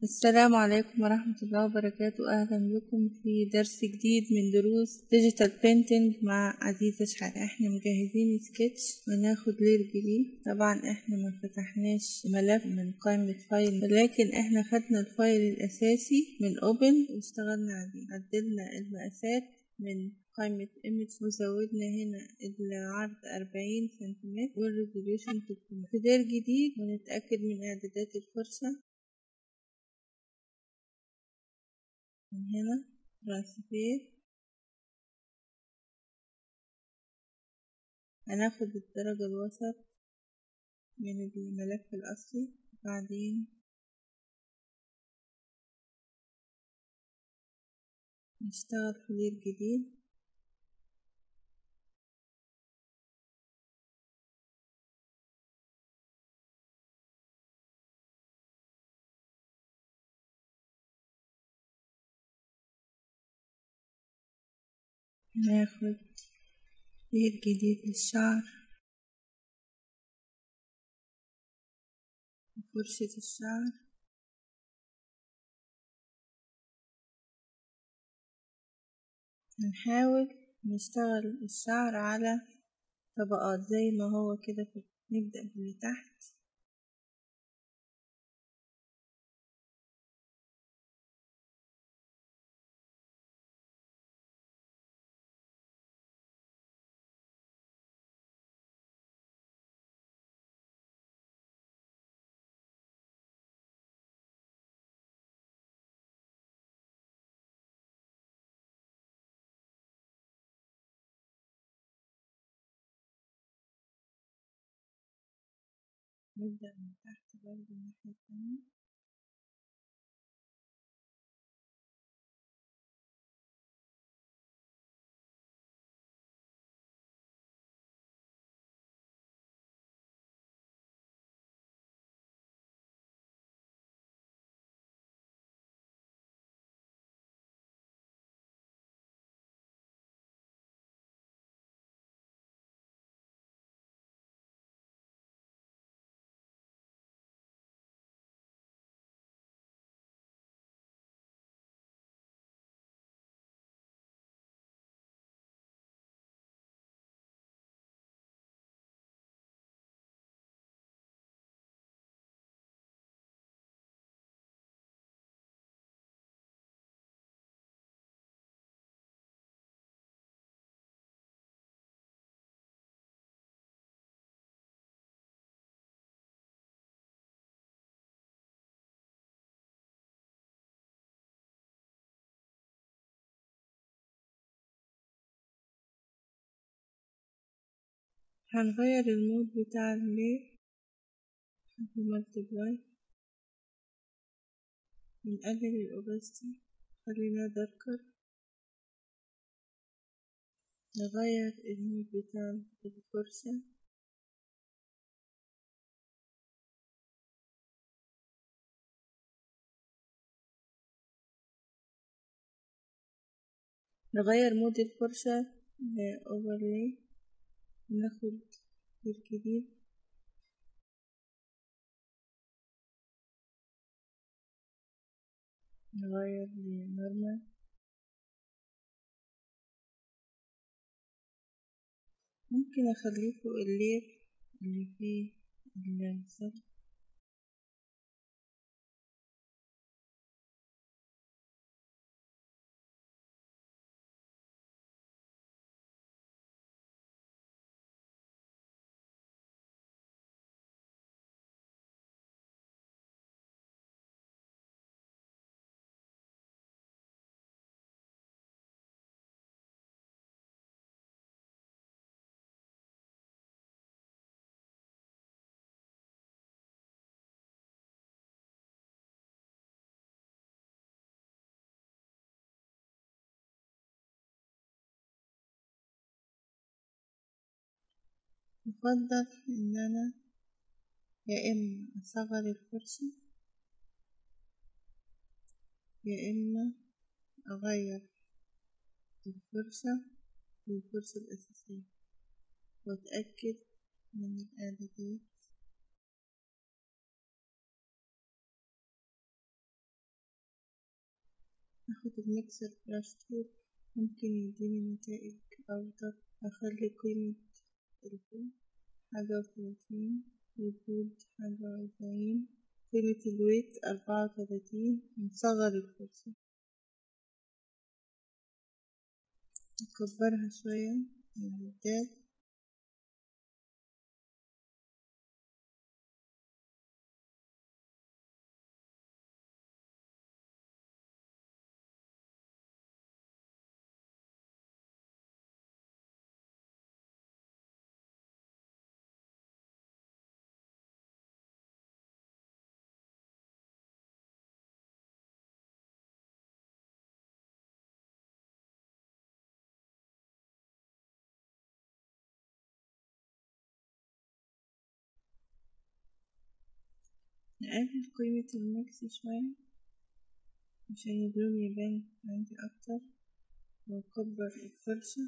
السلام عليكم ورحمة الله وبركاته أهلا بكم في درس جديد من دروس ديجيتال بينتينج مع عزيزة شحاتة احنا مجهزين سكتش وناخد لير جديد طبعا احنا ما فتحناش ملف من قائمة فايل ولكن احنا خدنا الفايل الأساسي من اوبن واشتغلنا عليه عدلنا المقاسات من قائمة image وزودنا هنا العرض أربعين سنتيمتر والريزوليوشن 300 في دير جديد ونتأكد من إعدادات الفرشة من هنا ترانسفير هناخد الدرجة الوسط من الملف الأصلي بعدين نشتغل في لير جديد ناخد لير جديد للشعر فرشة الشعر هنحاول نشتغل الشعر على طبقات زي ما هو كده نبدأ باللي تحت نبدأ من تحت برضه الناحية التانية هنغير المود بتاع الليل في مالتبلاي نقلل الأوباستي خلينا داركر نغير المود بتاع الفرشة نغير مود الفرشة لأوفرلاي ناخد الجديد نغير لنورمال ممكن اخليه فوق الليل اللي فيه السطح يفضل إن أنا يا إما أصغر الفرشة يا إما أغير الفرشة للفرشة الأساسية وأتأكد من الإعدادات اخد الميكسر براش تول ممكن يديني نتائج افضل اخلي قيمة البول حاجة وثلاثين والبول حاجة واربعين قيمة الويت أربعة وتلاتين نصغر الفرصة نكبرها شوية من قدام نقلل قيمة الميكس شوية عشان اللون يبان عندي أكتر وأكبر الفرشة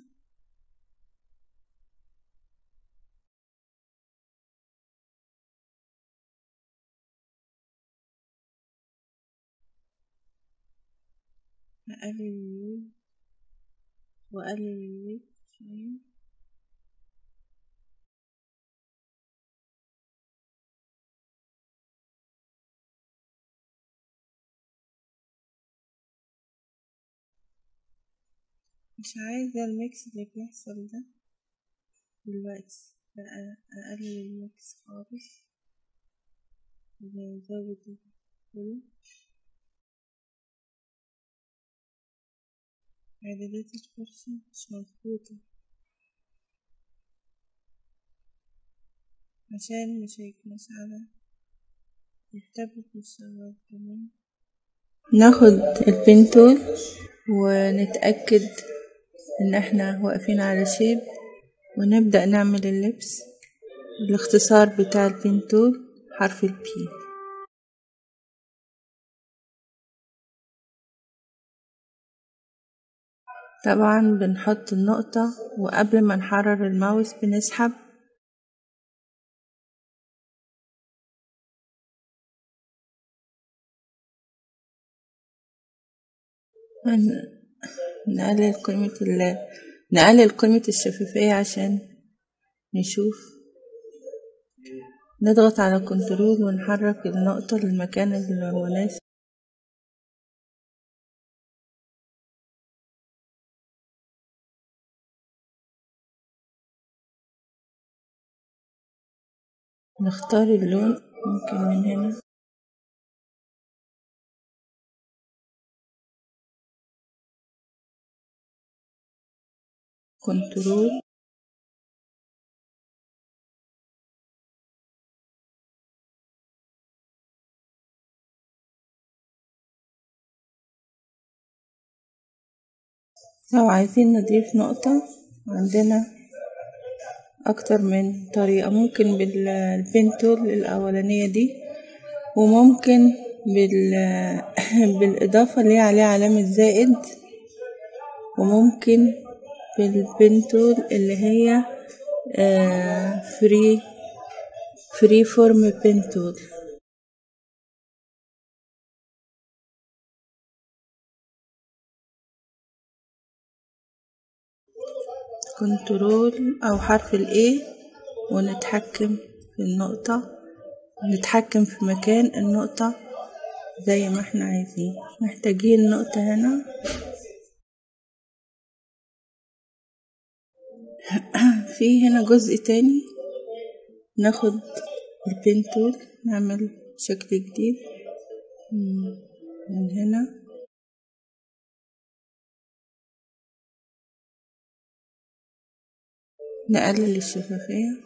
أقلل اللون وأقلل الويت شوية مش عايزة الميكس اللي بيحصل ده دلوقتي بقى أقلل الميكس خالص وأزود الفول إعدادات الفرشة مش مظبوطة عشان مش هيكنس على التابلت مش شغال تمام ناخد البنتول ونتأكد ان احنا واقفين على شيب ونبدأ نعمل اللبس الاختصار بتاع البنتول حرف البي طبعا بنحط النقطة وقبل ما نحرر الماوس بنسحب نقلل قيمة ال نقلل قيمة الشفافية عشان نشوف نضغط على كنترول ونحرك النقطة للمكان المناسب نختار اللون ممكن من هنا كنترول لو عايزين نضيف نقطة عندنا أكتر من طريقة ممكن بالبنتول الأولانية دي وممكن بال... بالإضافة اللي هي عليها علامة زائد وممكن بالبنتول اللي هي فري فري فورم بنتول كنترول أو حرف ال A ونتحكم في النقطة نتحكم في مكان النقطة زي ما احنا عايزين محتاجين نقطة هنا في هنا جزء تاني ناخد البنتول نعمل شكل جديد من هنا نقلل الشفافية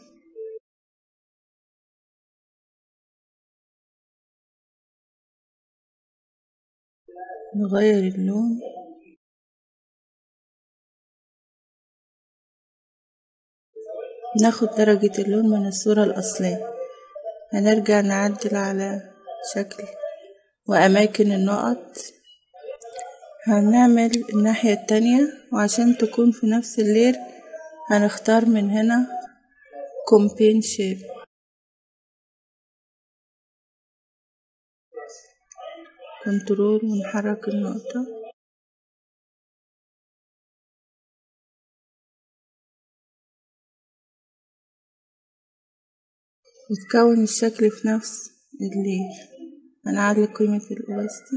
نغير اللون ناخد درجة اللون من الصورة الأصلية هنرجع نعدل على شكل وأماكن النقط هنعمل الناحية التانية وعشان تكون في نفس اللير هنختار من هنا كومبين شيب كنترول ونحرك النقطة وتكون الشكل في نفس الليل هنعلي قيمة الأوبستي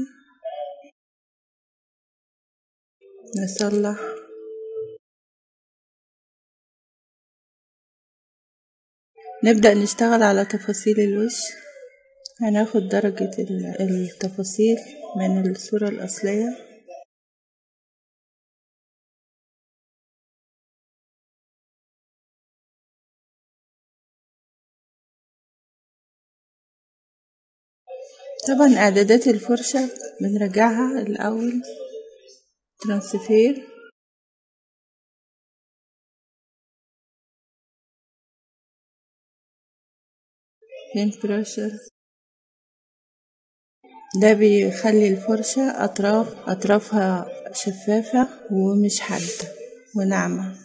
نصلح نبدأ نشتغل على تفاصيل الوش هناخد درجة التفاصيل من الصورة الأصلية طبعا اعدادات الفرشة بنرجعها الاول ترانسفير بين بريشر ده بيخلي الفرشة أطراف أطرافها شفافة ومش حادة وناعمة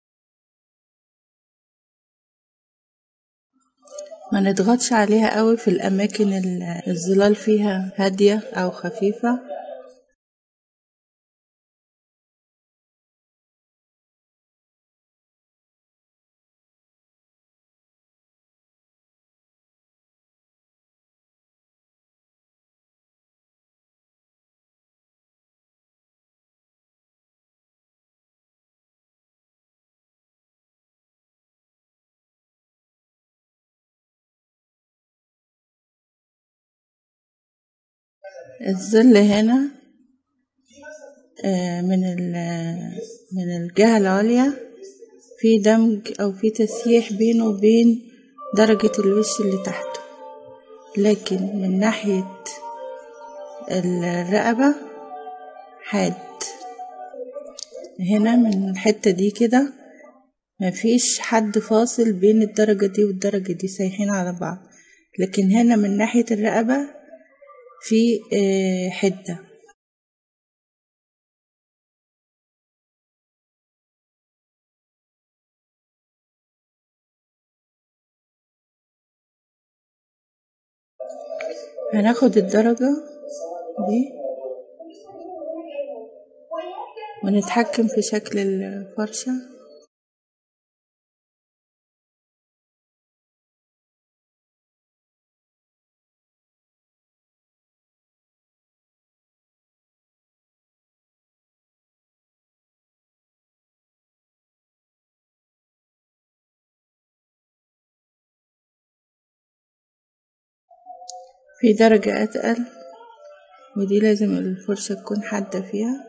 ما نضغطش عليها قوي في الأماكن الظلال فيها هادية أو خفيفة الظل هنا من من الجهة العليا في دمج أو في تسييح بينه وبين درجة الوش اللي تحته لكن من ناحية الرقبة حاد هنا من الحتة دي كده مفيش حد فاصل بين الدرجة دي والدرجة دي سايحين على بعض لكن هنا من ناحية الرقبة في حدة هناخد الدرجة دي ونتحكم في شكل الفرشة في درجة أتقل ودي لازم الفرشة تكون حادة فيها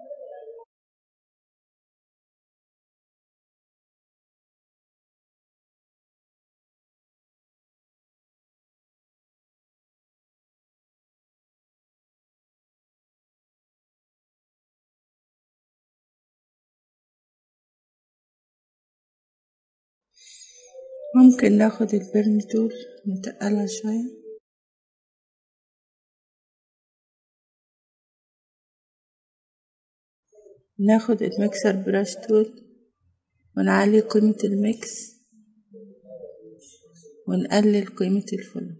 ممكن ناخد البرن تول نتقلها شوية ناخد الميكسر براش تول ونعلي قيمة الميكس ونقلل قيمة الفلو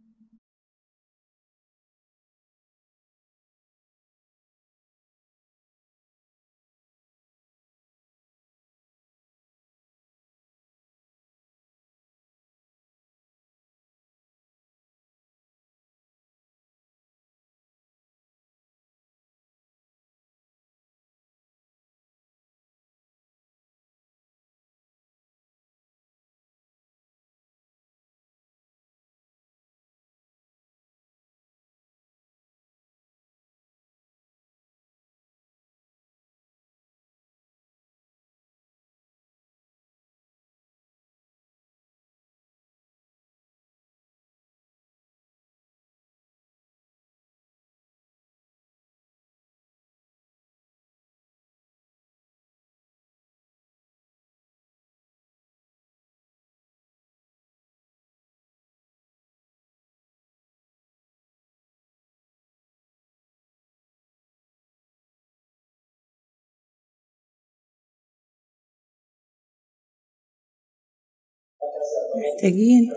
محتاجين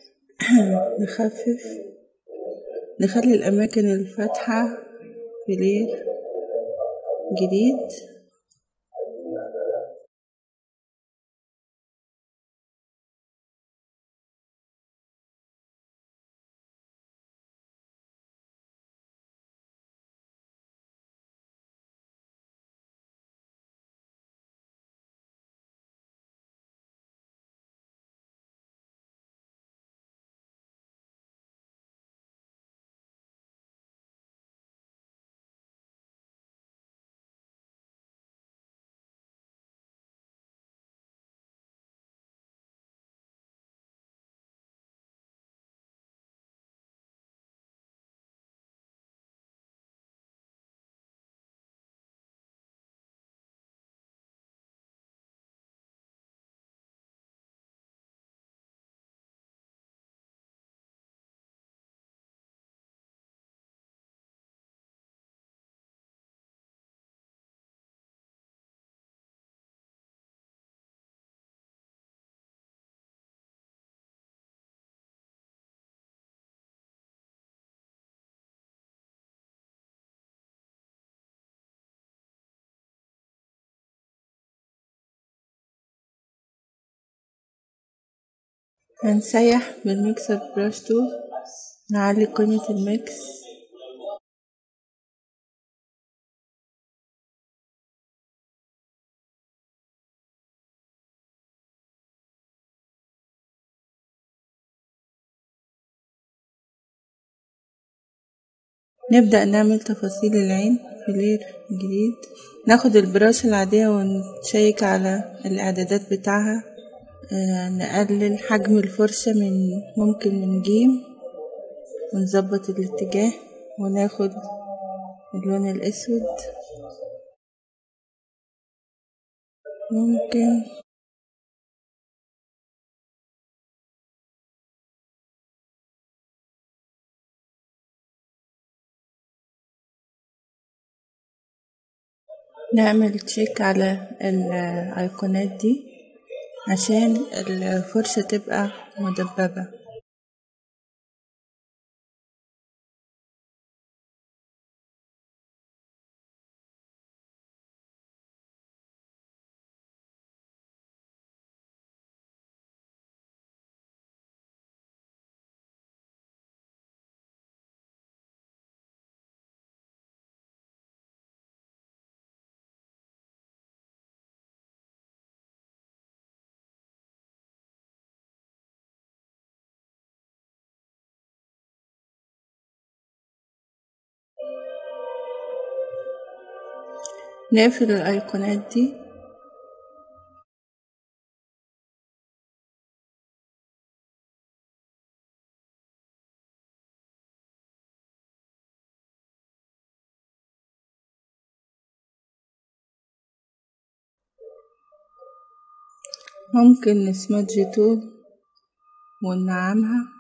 نخفف نخلي الأماكن الفاتحة في ليل جديد هنسيح بالميكسر براش تول نعلي قيمة الميكس نبدأ نعمل تفاصيل العين في لير جديد ناخد البراش العادية ونشيك على الإعدادات بتاعها آه نقلل حجم الفرشة من ممكن من جيم ونظبط الاتجاه وناخد اللون الأسود ممكن نعمل تشيك على الايقونات دي عشان الفرشة تبقى مدببة نقفل الايقونات دي ممكن نسمج طول وننعمها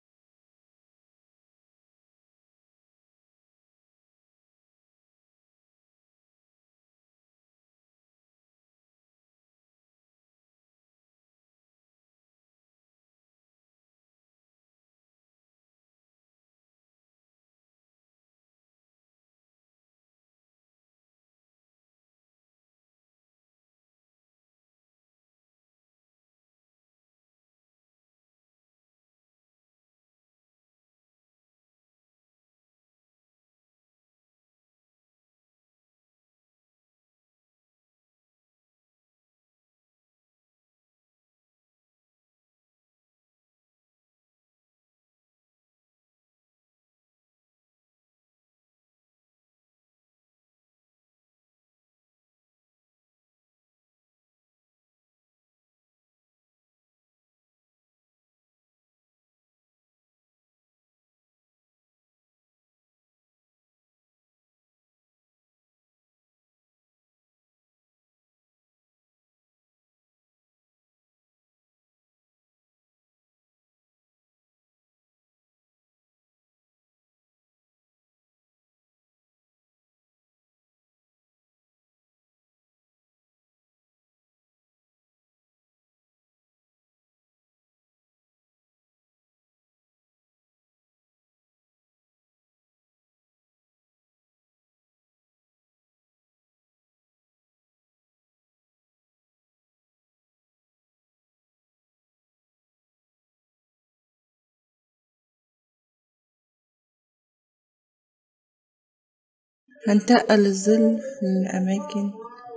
هنتقل الظل في الأماكن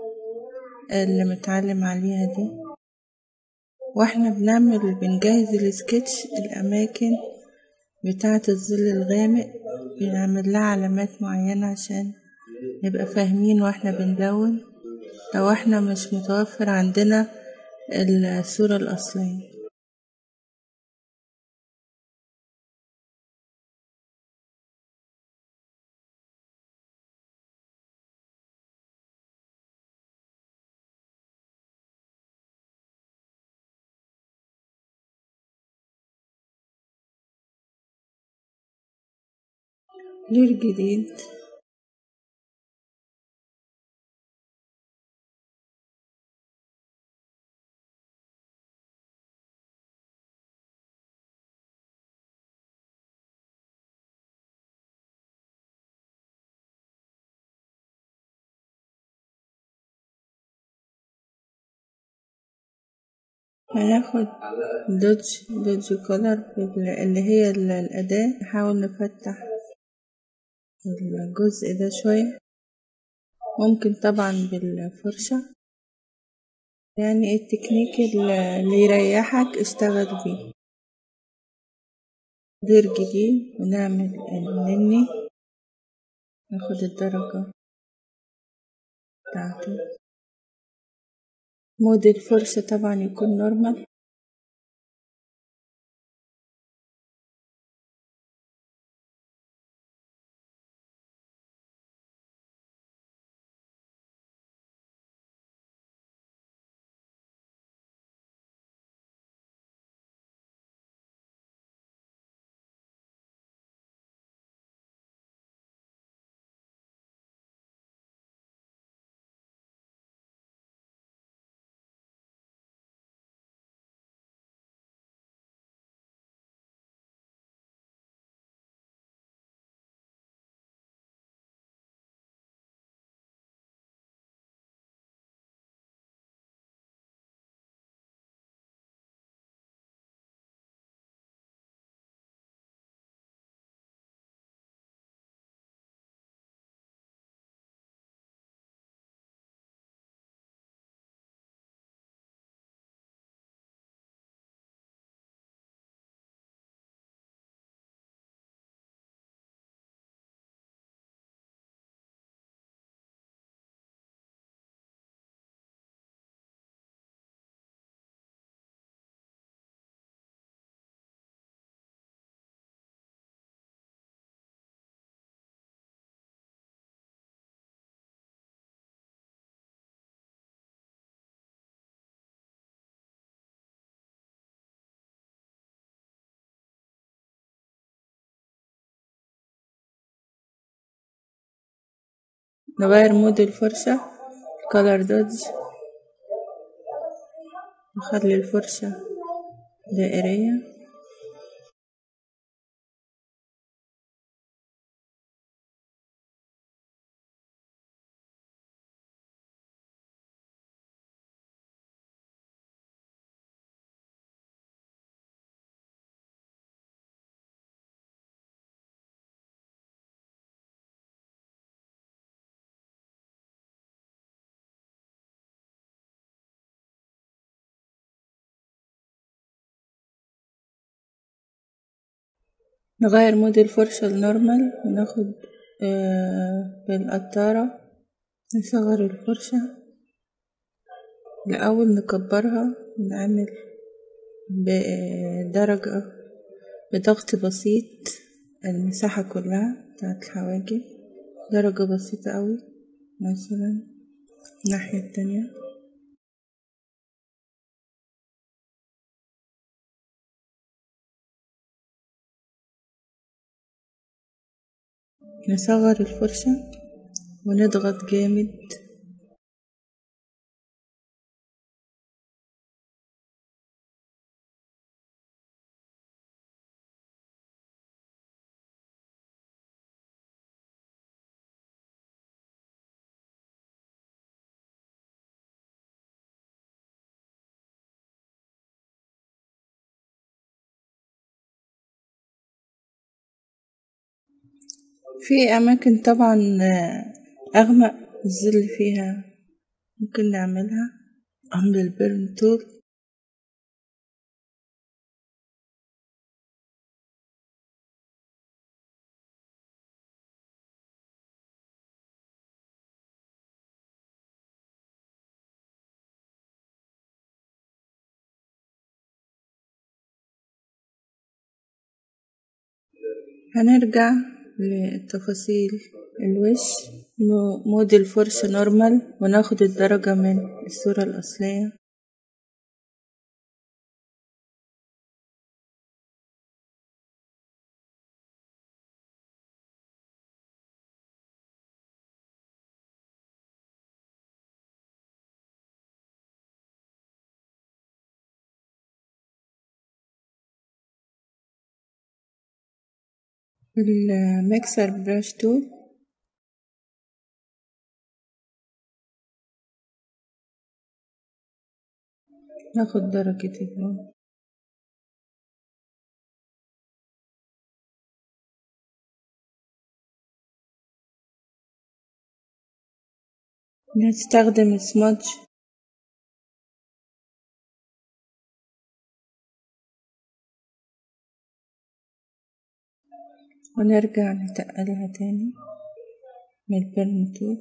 اللي متعلم عليها دي واحنا بنعمل بنجهز السكتش الأماكن بتاعة الظل الغامق بنعمل لها علامات معينة عشان نبقى فاهمين واحنا بنلون لو احنا مش متوفر عندنا الصورة الأصلية لير جديد هناخد دوج دوج كولر اللي هي الأداة نحاول نفتح الجزء ده شوية ممكن طبعا بالفرشة يعني التكنيك اللي يريحك اشتغل بيه دير جديد ونعمل النني ناخد الدرجة بتاعته مود الفرشة طبعا يكون نورمال نغير مود الفرشة color دوج نخلي الفرشة دائرية نغير مود الفرشة النورمال وناخد بالقطارة نصغر الفرشة الأول نكبرها ونعمل بدرجة بضغط بسيط المساحة كلها بتاعت الحواجب درجة بسيطة أوي مثلا الناحية التانية نصغر الفرشة ونضغط جامد في أماكن طبعا أغمق الظل فيها ممكن نعملها عند البرن تول هنرجع لتفاصيل الوش مود الفرشة نورمال وناخد الدرجة من الصورة الأصلية الميكسر براش تول ناخد درجة اللون نستخدم سمادج ونرجع نتقلها تاني من البرن تول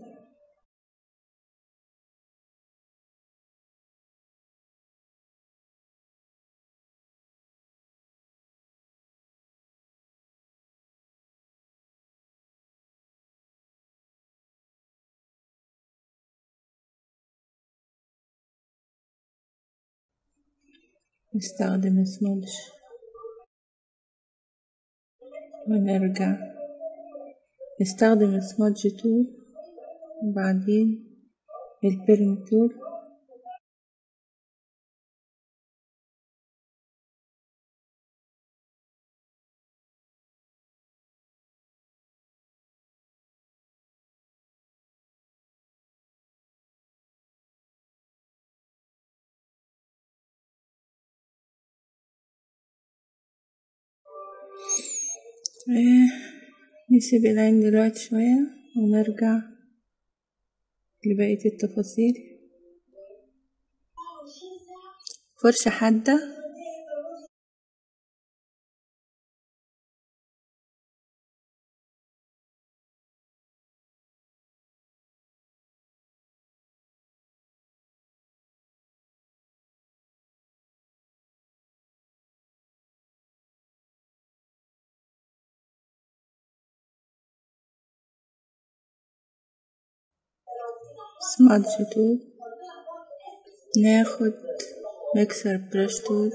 نستخدم سمادج ونرجع نستخدم سمادج تول وبعدين البرن تول نسيب العين دلوقتي شوية ونرجع لبقية التفاصيل فرشة حادة سمادج تول ناخد ميكسر بريش تول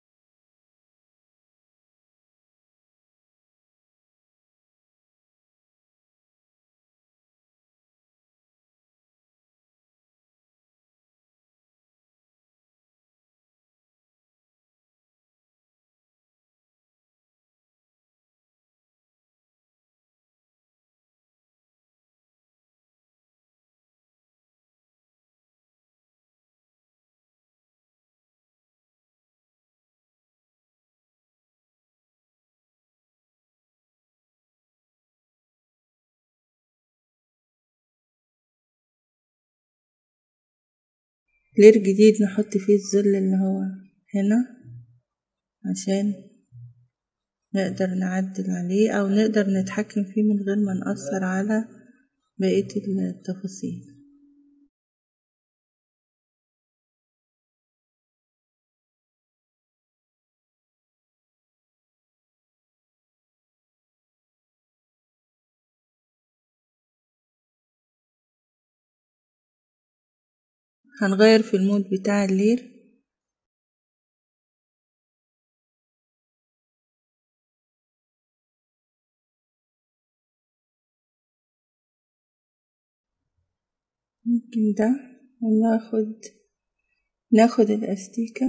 لير جديد نحط فيه الظل اللي هو هنا عشان نقدر نعدل عليه أو نقدر نتحكم فيه من غير ما نأثر على بقية التفاصيل هنغير في المود بتاع الليل ممكن ده وناخد ناخد الأستيكة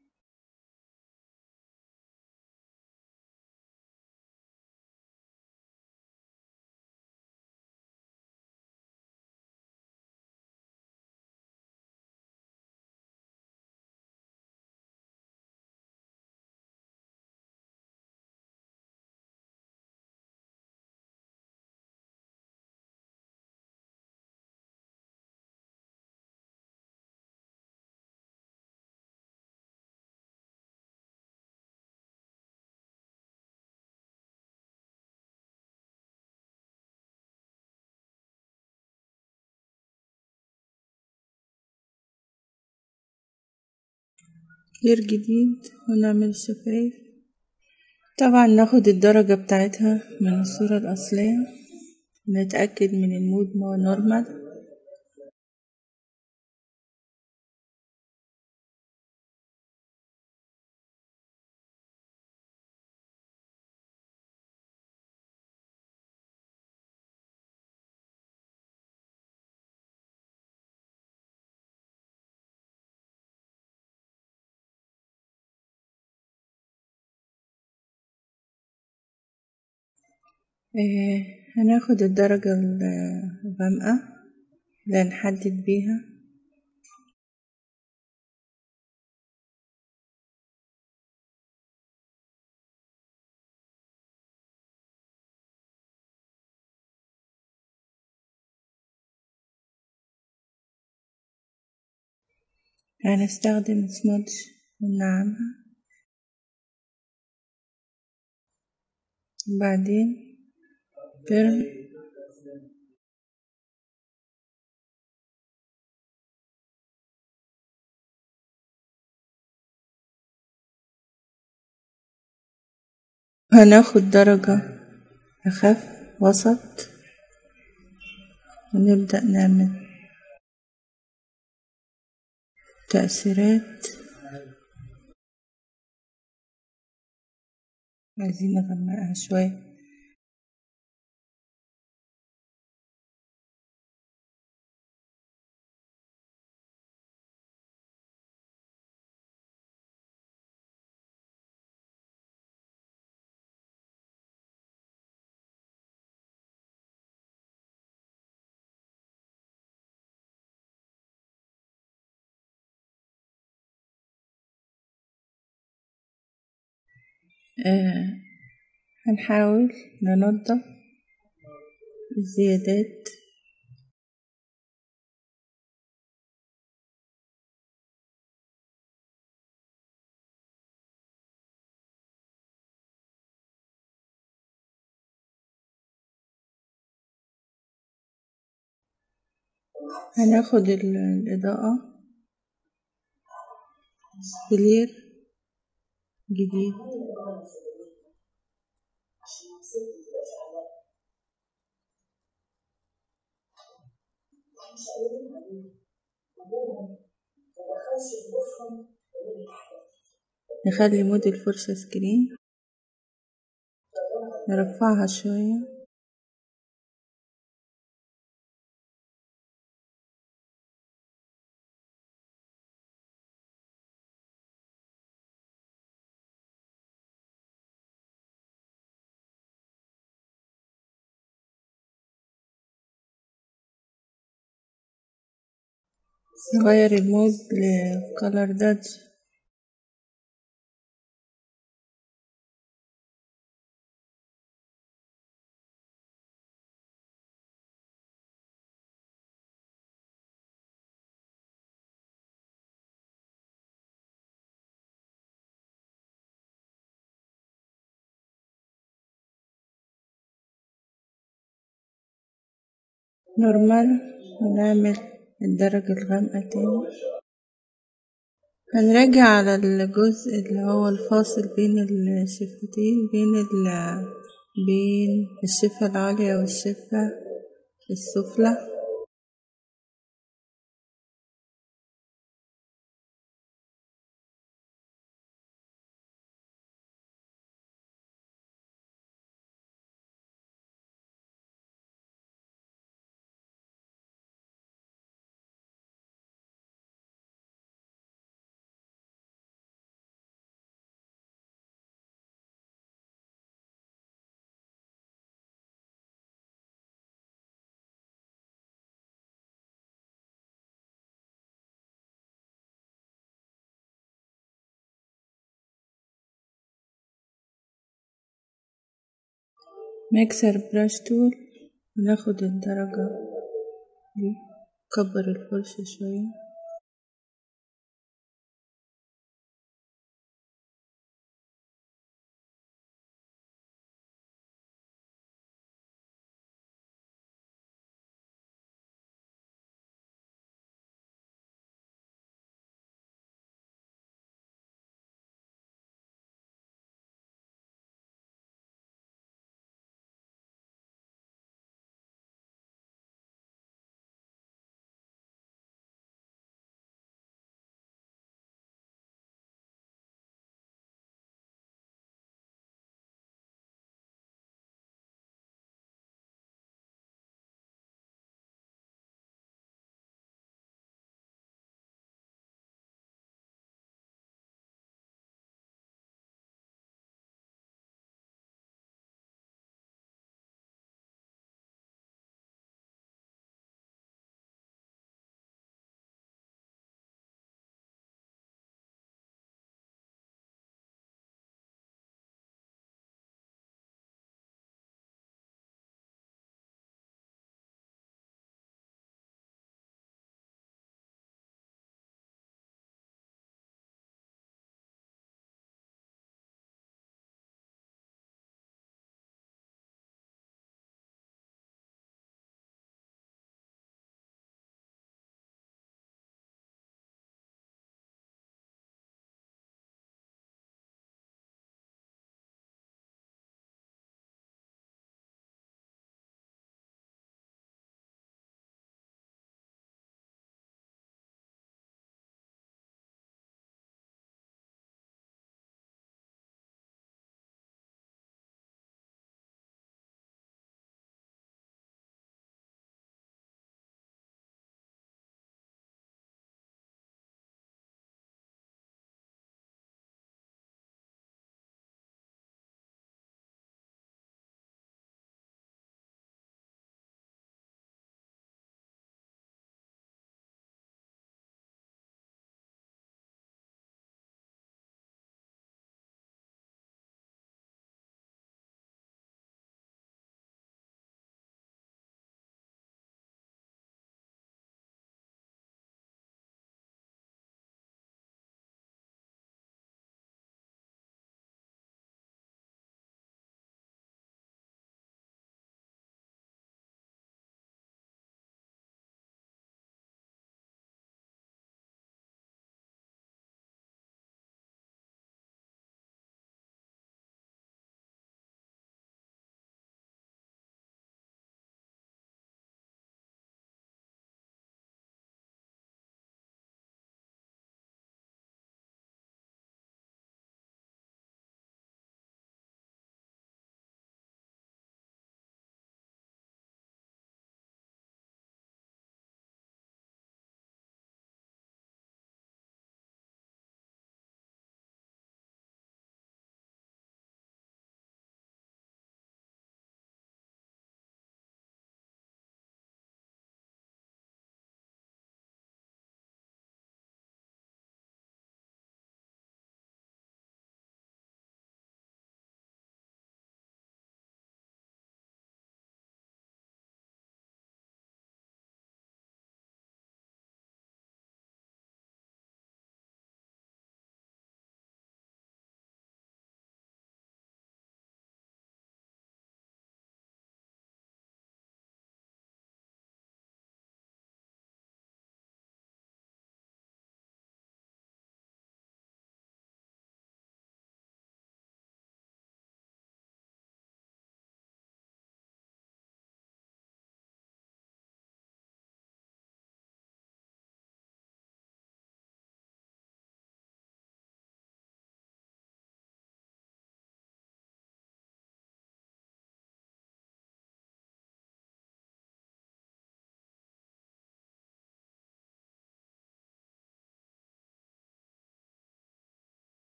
لير جديد ونعمل الشفايف طبعا ناخد الدرجة بتاعتها من الصورة الأصلية نتأكد من المود إن هو نورمال آه، هناخد الدرجة الغامقة اللي هنحدد بيها هنستخدم سمودج وننعمها وبعدين بيرن هناخد درجة أخف وسط ونبدأ نعمل تأثيرات عايزين نغمقها شوية آه هنحاول ننضف الزيادات هناخد الإضاءة كلير جديد نخلي مود الفرشة سكرين نرفعها شوية نغير المود لكولر دادج نورمال ونعمل الدرجة الغامقة تاني هنراجع على الجزء اللي هو الفاصل بين الشفتين بين ال بين الشفة العليا والشفة السفلى ميكسر براش تول وناخد الدرجة دي نكبر الفرشة شوية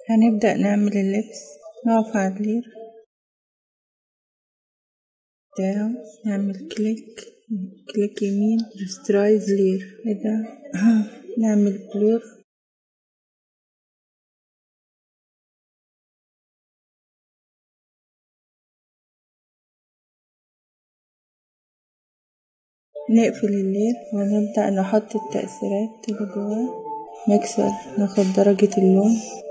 هنبدأ نعمل اللبس نقف على اللير بتاعه نعمل كليك كليك يمين ريسترايز لير ايه ده نعمل بلور نقفل الليل ونبدأ نحط التأثيرات اللي جواه ميكسر ناخد درجة اللون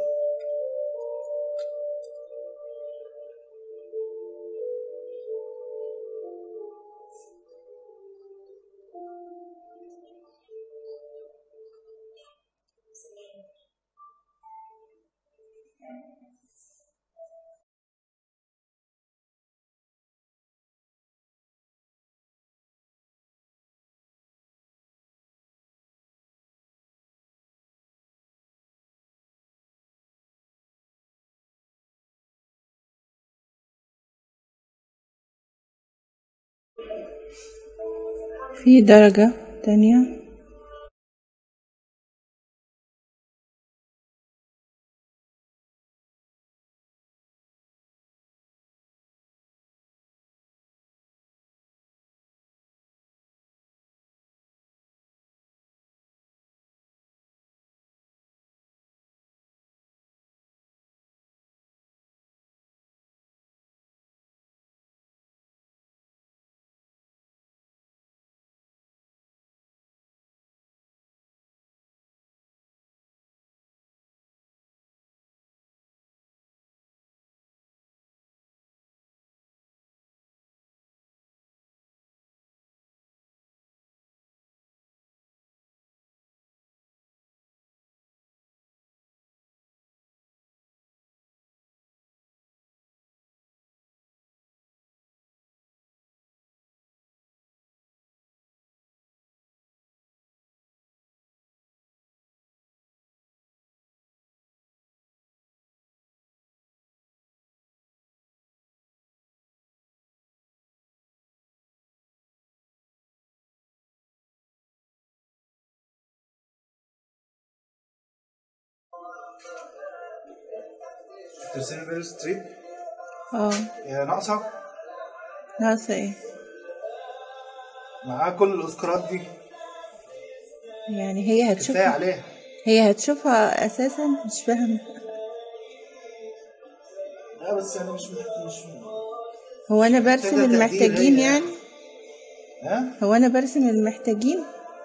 في درجة تانية ترسمي بير ستريب اه هي ناقصة ناقصة ايه معاها كل الأوسكارات دي يعني هي كفاية هتشوفها عليها هي هتشوفها اساسا مش فاهم لا بس يعني مش مش هو انا برسم محتاجة تقدير المحتاجين هي. يعني ها هو انا برسم المحتاجين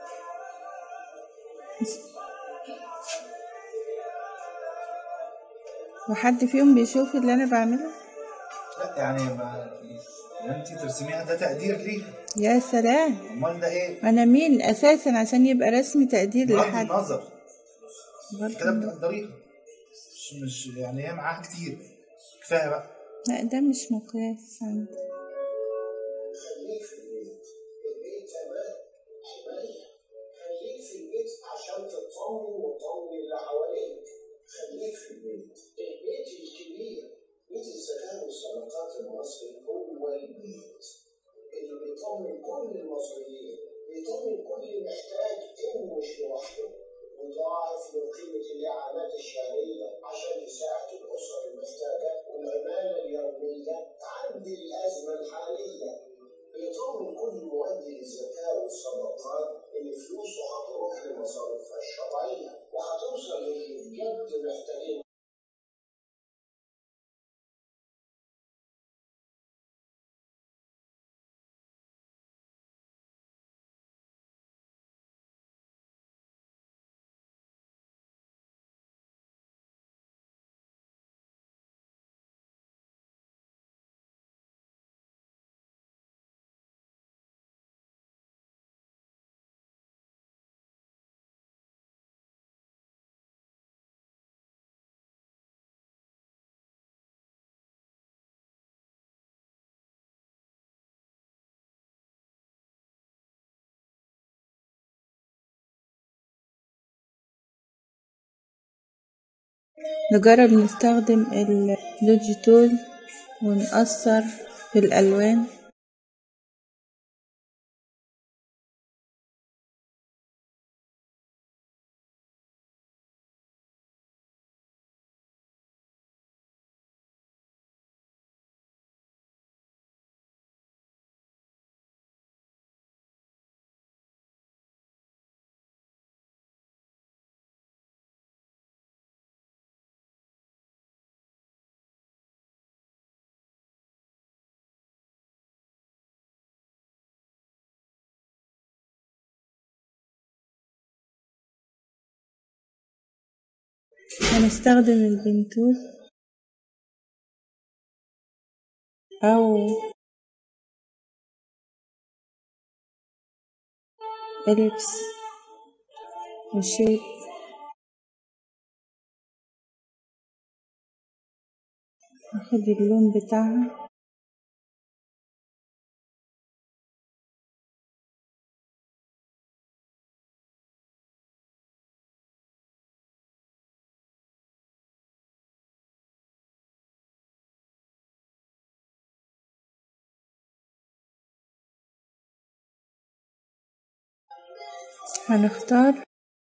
وحد فيهم بيشوف اللي انا بعمله لا يعني ما انت ترسميها ده تقدير ليها يا سلام امال ده ايه؟ انا مين اساسا عشان يبقى رسم تقدير بغض لحد النظر بغض كده النظر. بتقدريها مش مش يعني هي معاها كتير كفايه بقى لا ده مش مقياس عندي خليك في البيت البيت امان حمايه خليك في البيت عشان تطمن وتطمن اللي حواليك خليك في البيت البيت الكبير بيت الزكاه والصدقات المصري هو البيت اللي بيطمن كل المصريين بيطمن كل محتاج انه مش لوحده ويضاعف من قيمه الاعانات الشهريه عشان يساعد الاسر المحتاجه والعماله اليوميه تعدي الازمه الحاليه بيطمن كل مؤدي للزكاة والصدقات إن فلوسه هتروح لمصاريفها الشرعية وهتوصل للي بجد محتاجين نجرب نستخدم اللوجيتول ونأثر في الألوان هنستخدم البنتوز أو إليبس وشيب ناخد اللون بتاعها هنختار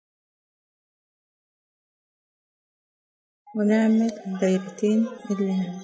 ونعمل الدايرتين اللي هنا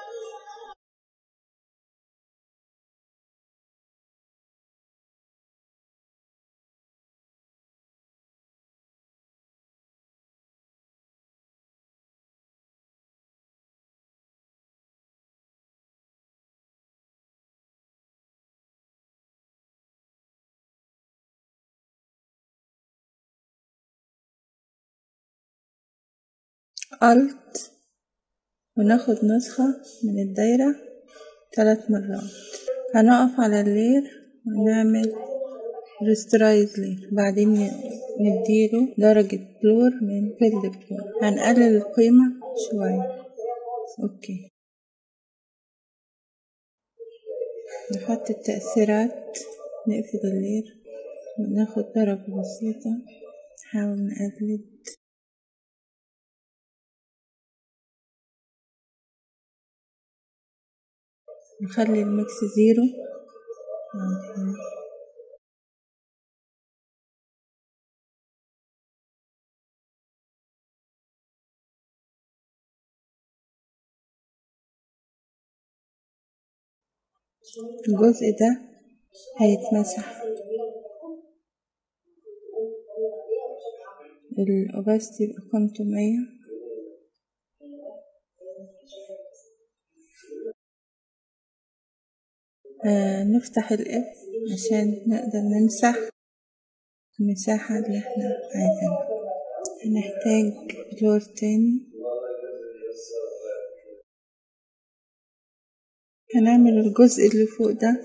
Alt وناخد نسخة من الدايرة ثلاث مرات هنقف على اللير ونعمل ريسترايز لير بعدين نديله درجة بلور من فيلد بلور هنقلل القيمة شوية اوكي نحط التأثيرات نقفل اللير وناخد درجة بسيطة نحاول نقلد نخلي الميكس زيرو الجزء ده هيتمسح الأوباستي يبقى قيمته مية آه نفتح الاف عشان نقدر نمسح المساحة اللي احنا عايزينها هنحتاج بلور تاني هنعمل الجزء اللي فوق ده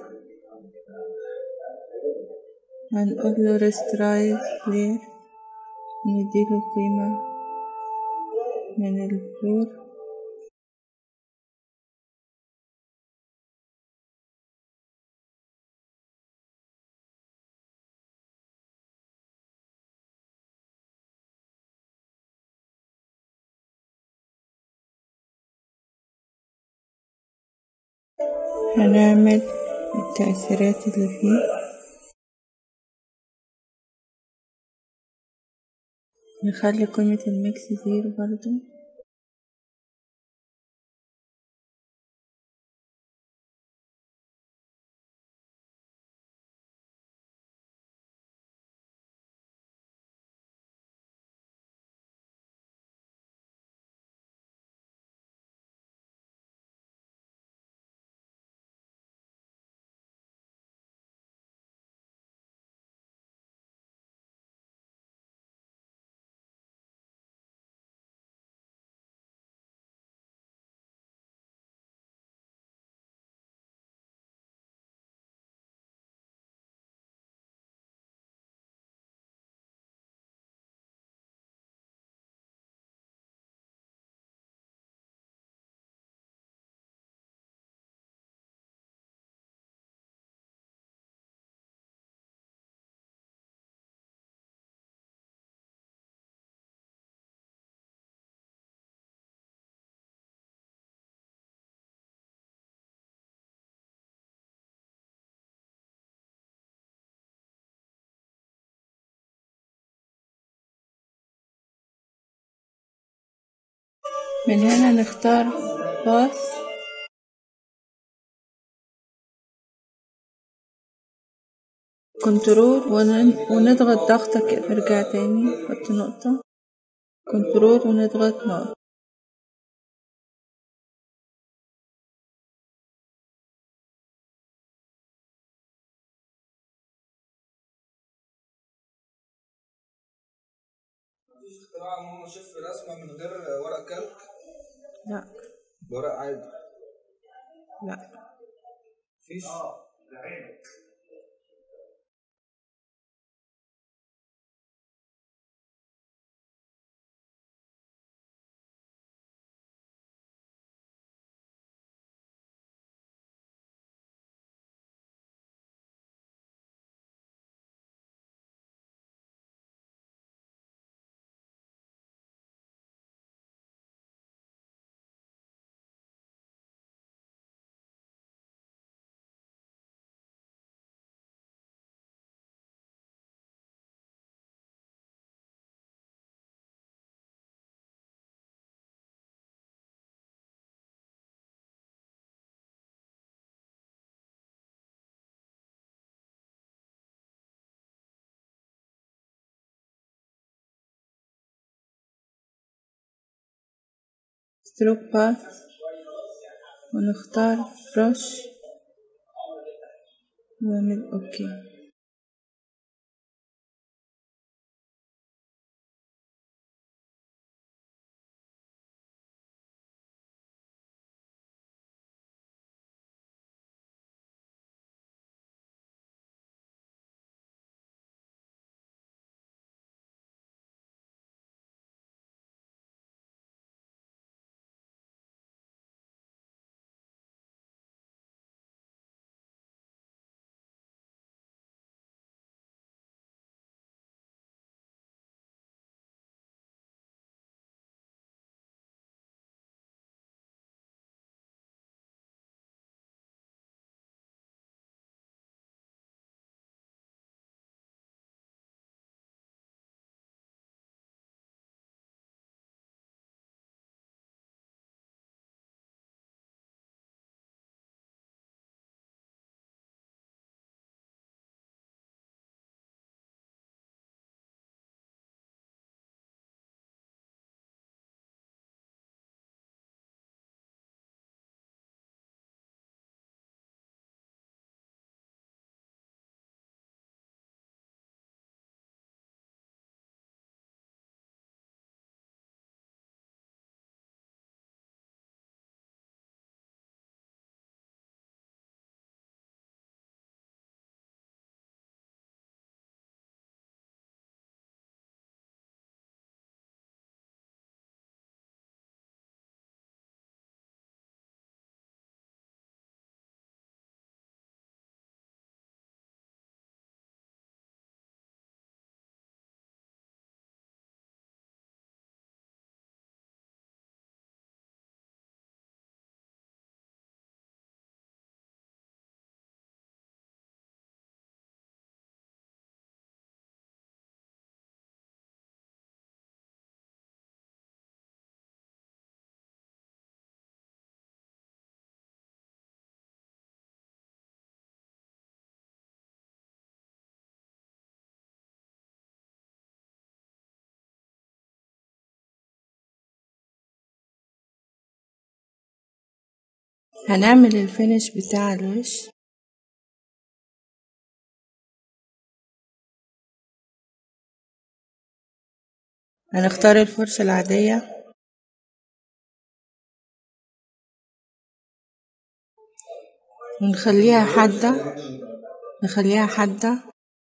هنقول له ريسترايز لير نديله قيمة من البلور هنعمل التأثيرات اللي فيه نخلي قيمة الميكس زيرو برضو من هنا نختار باص كنترول ون- ونضغط ضغطة كده نرجع تاني نحط نقطة كنترول ونضغط نقطة مفيش اختراع ان هو شاف رسمه من غير ورق كلك لا ورق عادي لا مفيش اه لعينك ستروك باث ونختار برش ونعمل اوكي هنعمل الفينش بتاع الوش هنختار الفرشة العادية ونخليها حادة نخليها حادة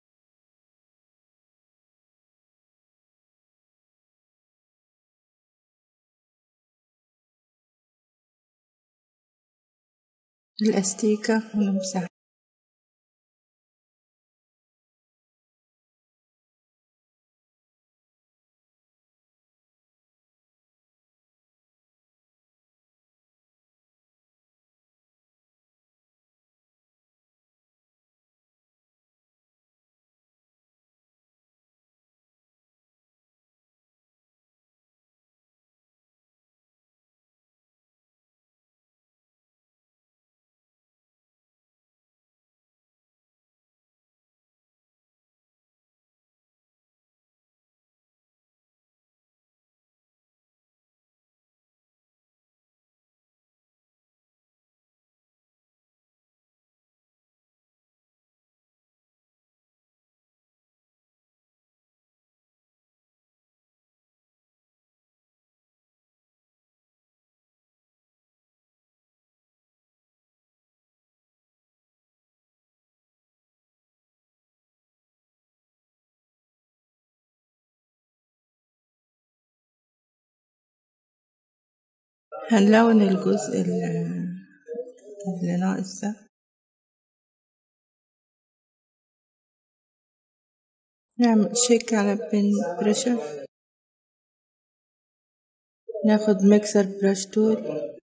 الأستيكة ونمسحها هنلون الجزء ال- اللي ناقص ده نعمل شيك على بين بريشر ناخد ميكسر براش تول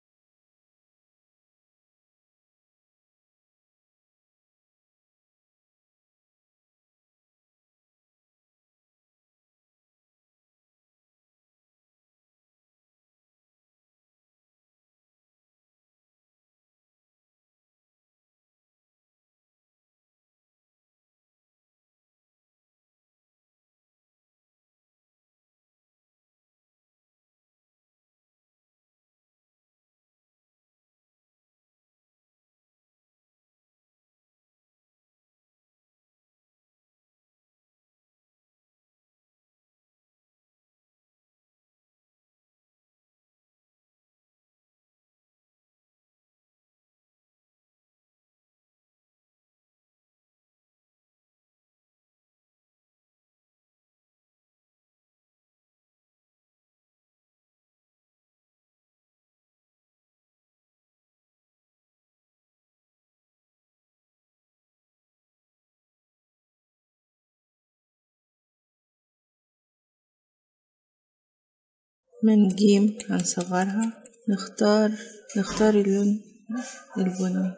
من جيم هنصغرها نختار نختار اللون البني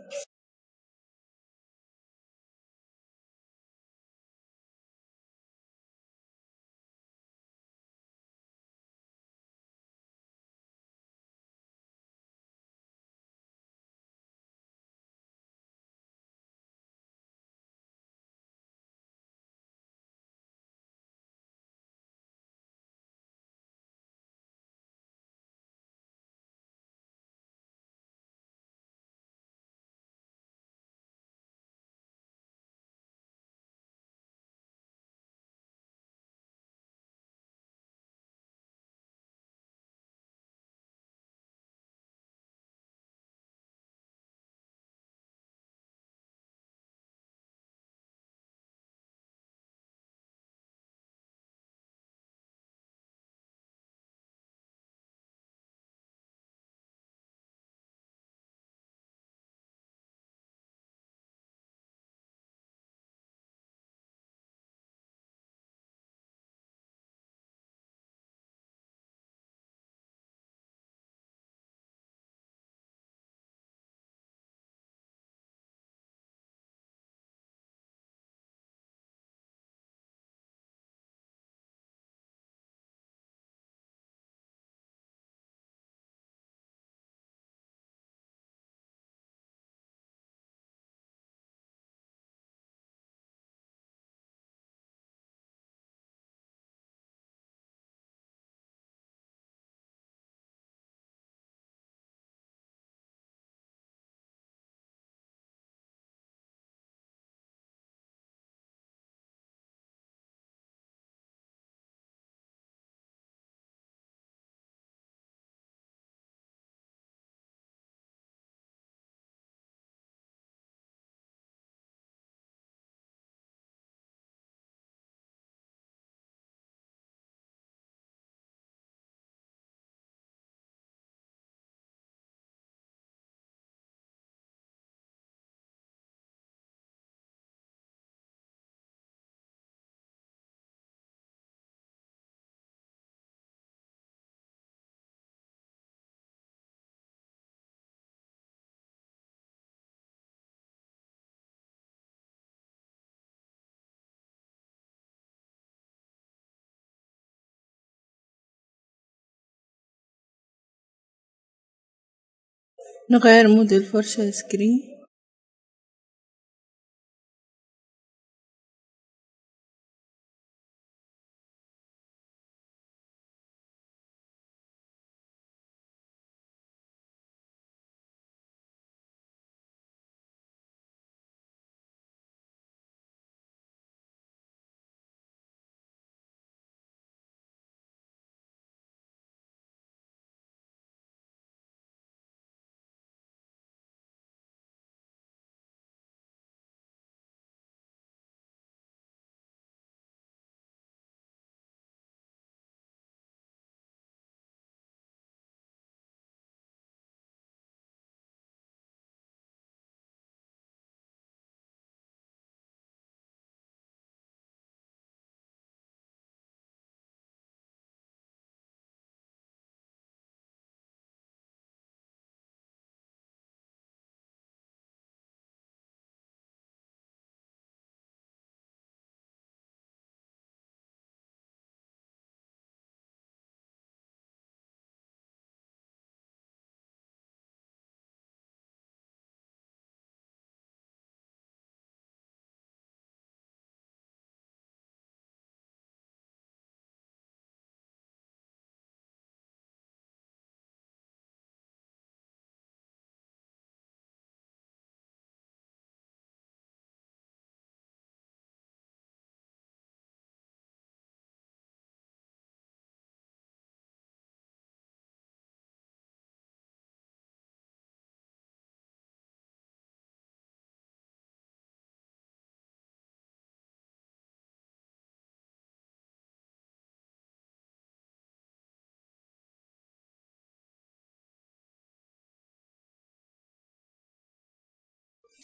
نغير مود الفرشة سكرين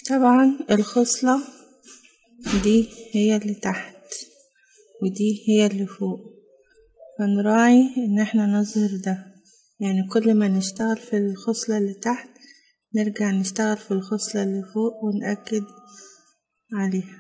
طبعا الخصلة دي هي اللي تحت ودي هي اللي فوق فنراعي ان احنا نظهر ده يعني كل ما نشتغل في الخصلة اللي تحت نرجع نشتغل في الخصلة اللي فوق ونأكد عليها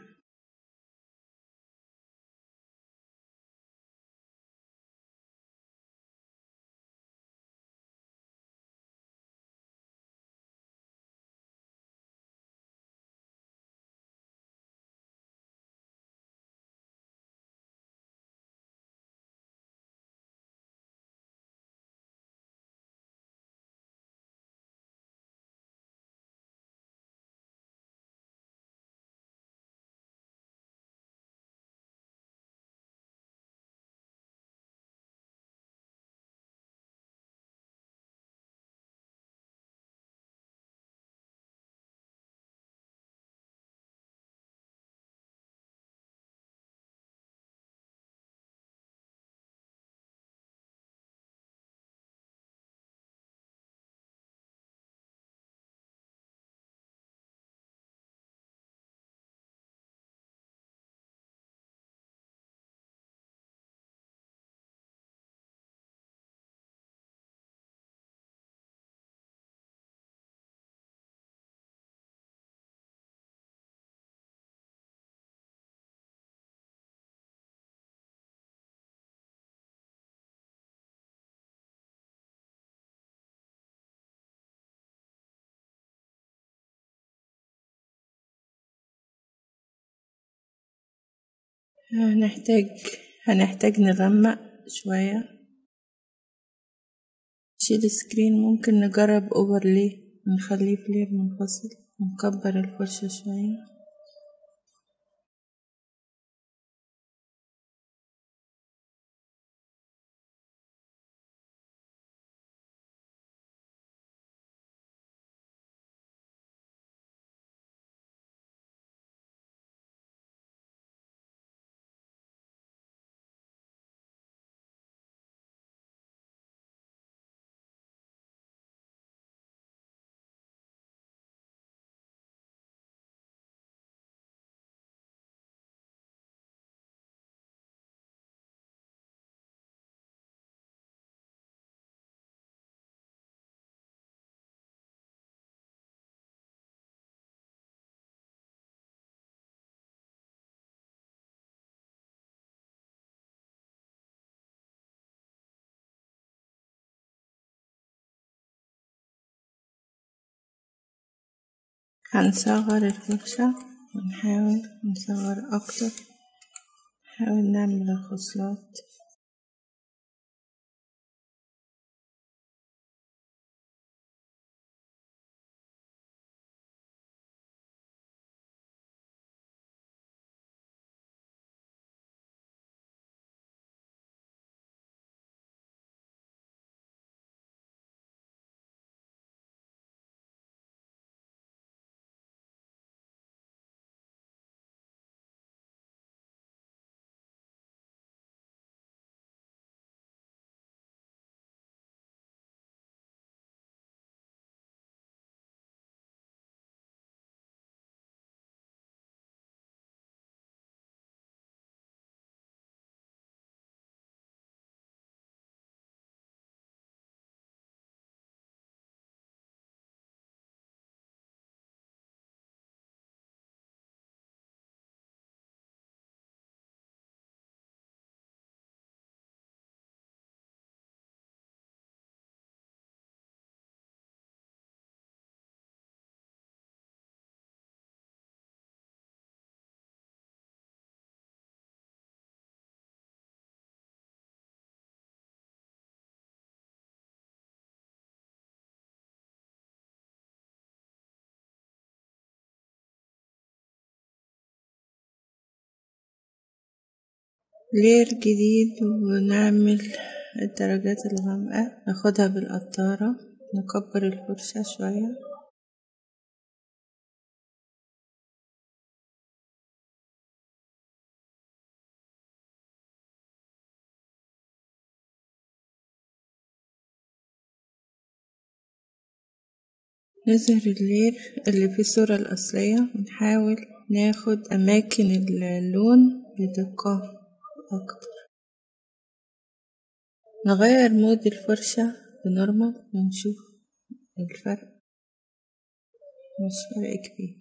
هنحتاج هنحتاج نغمق شوية نشيل سكرين ممكن نجرب اوفرلي ونخليه فلير منفصل ونكبر الفرشة شوية هنصغر الفرشة ونحاول نصغر أكتر نحاول نعمل الخصلات لير جديد ونعمل الدرجات الغامقة ناخدها بالقطارة نكبر الفرشة شوية نظهر اللير اللي في الصورة الأصلية ونحاول ناخد أماكن اللون بدقة أكتر نغير مود الفرشة لنورمال ونشوف الفرق مش فرق كبير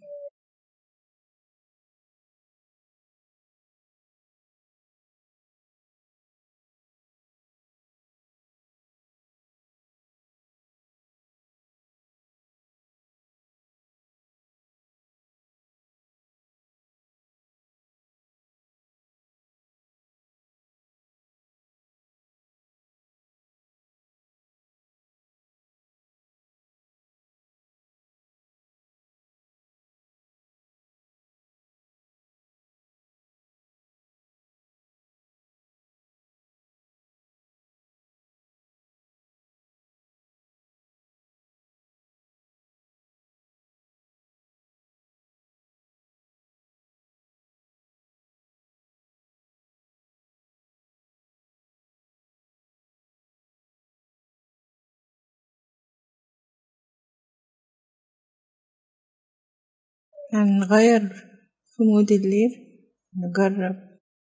هنغير في مود الليل نجرب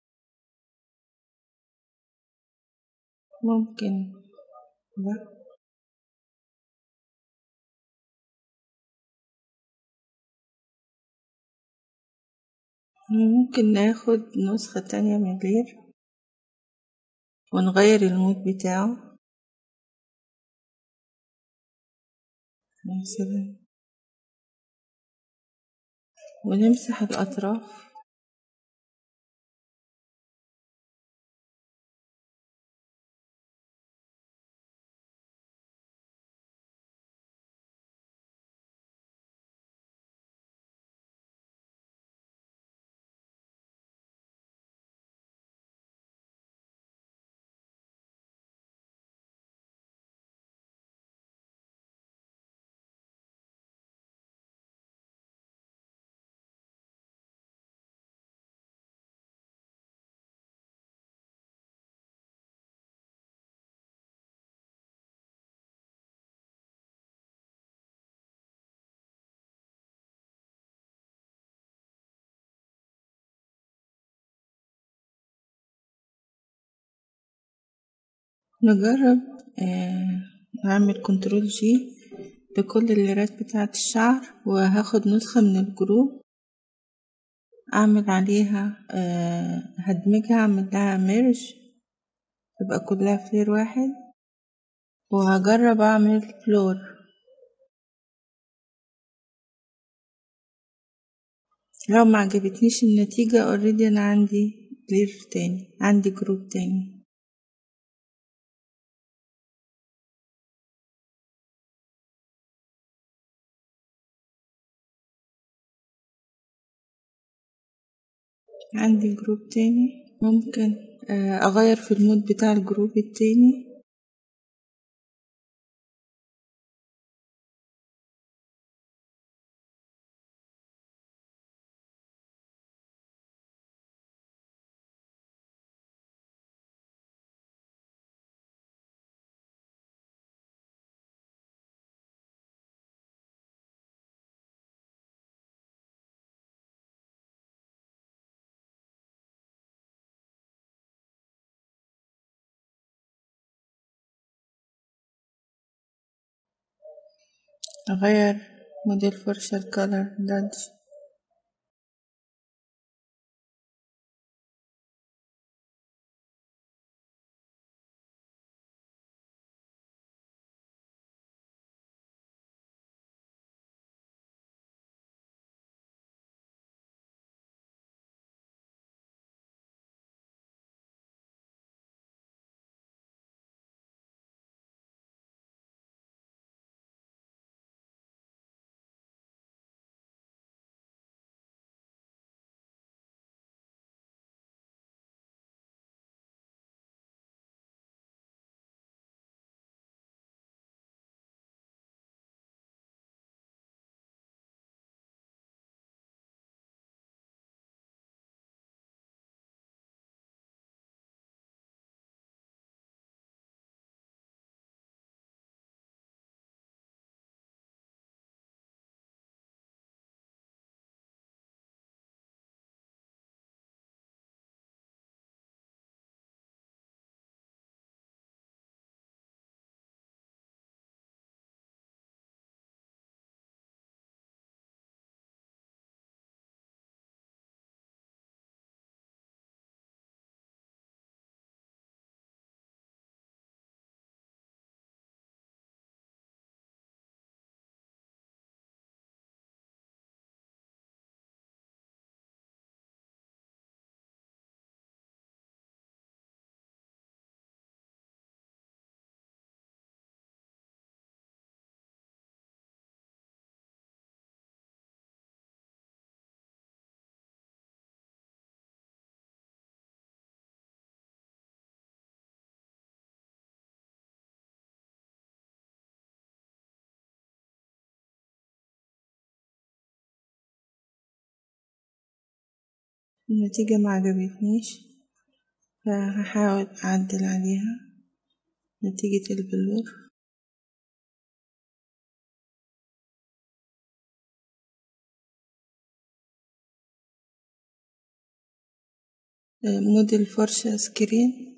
ممكن ده ممكن ناخد نسخة تانية من اللير ونغير المود بتاعه مثلا ونمسح الأطراف نجرب آه، نعمل كنترول جي لكل الليرات بتاعة الشعر وهاخد نسخة من الجروب أعمل عليها آه، هدمجها أعمل لها ميرج تبقى كلها فلير واحد وهجرب أعمل فلور لو ما عجبتنيش النتيجة اوريدي أنا عندي لير تاني عندي جروب تاني عندي جروب تاني ممكن آه، أغير في المود بتاع الجروب التاني أغير مود الفرشة الكالر دادج النتيجة معجبتنيش فهحاول أعدل عليها نتيجة البلور موديل فرشة سكرين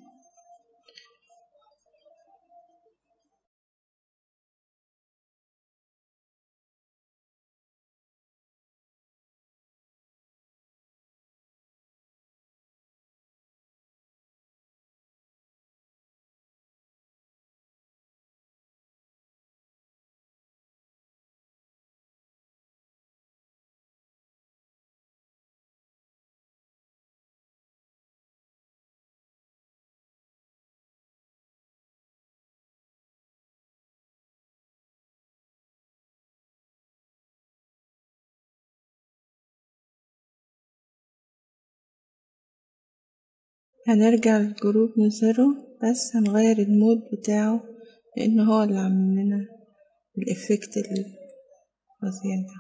هنرجع للجروب من زيرو بس هنغير المود بتاعه لأن هو اللي عامل لنا الإفكت الفظيع ده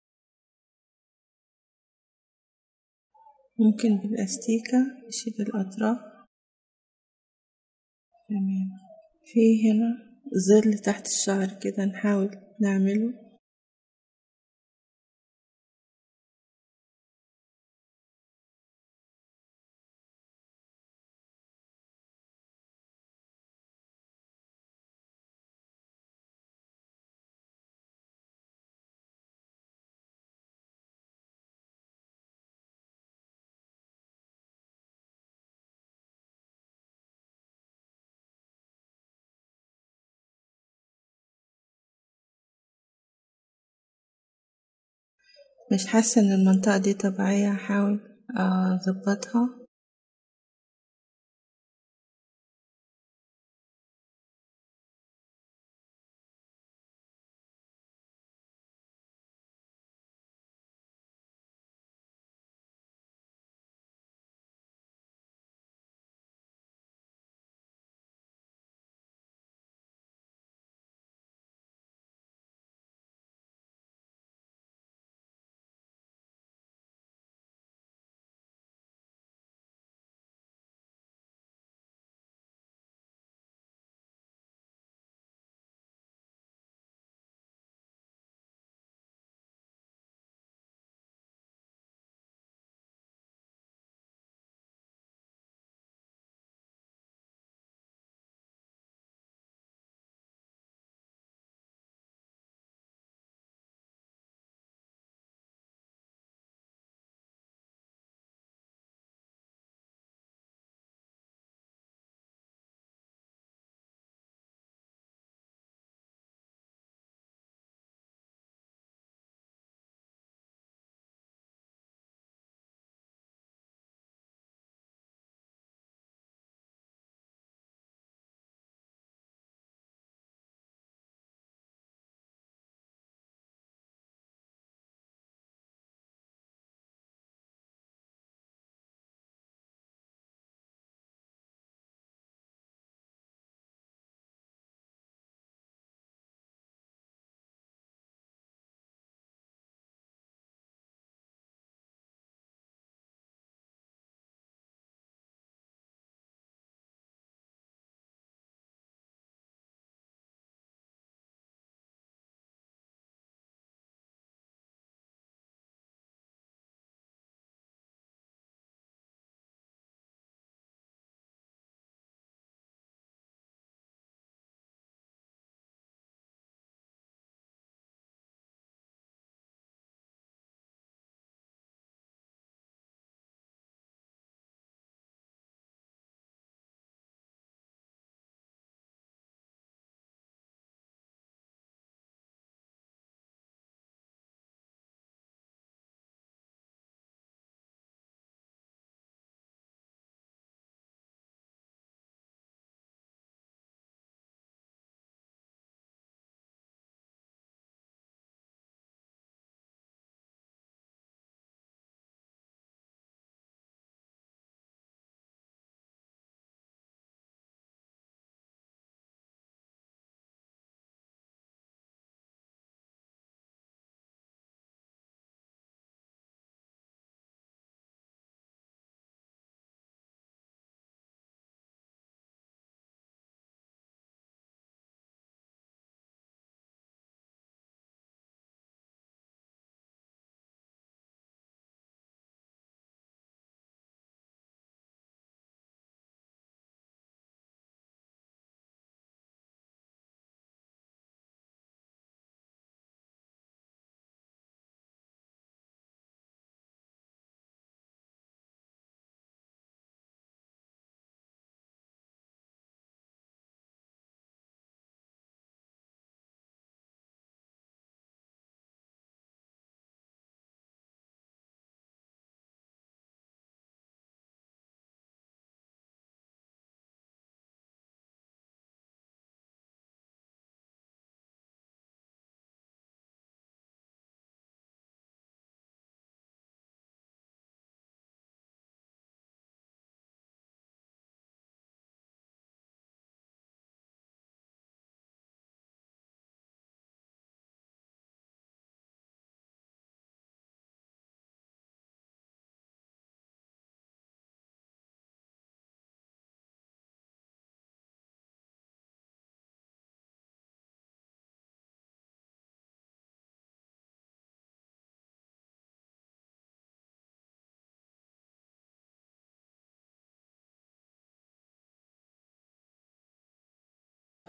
ممكن بالأستيكة نشيل الأطراف تمام في هنا ظل تحت الشعر كده نحاول نعمله مش حاسة ان المنطقة دي طبيعية هحاول اظبطها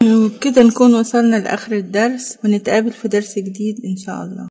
وبكده نكون وصلنا لآخر الدرس ونتقابل في درس جديد إن شاء الله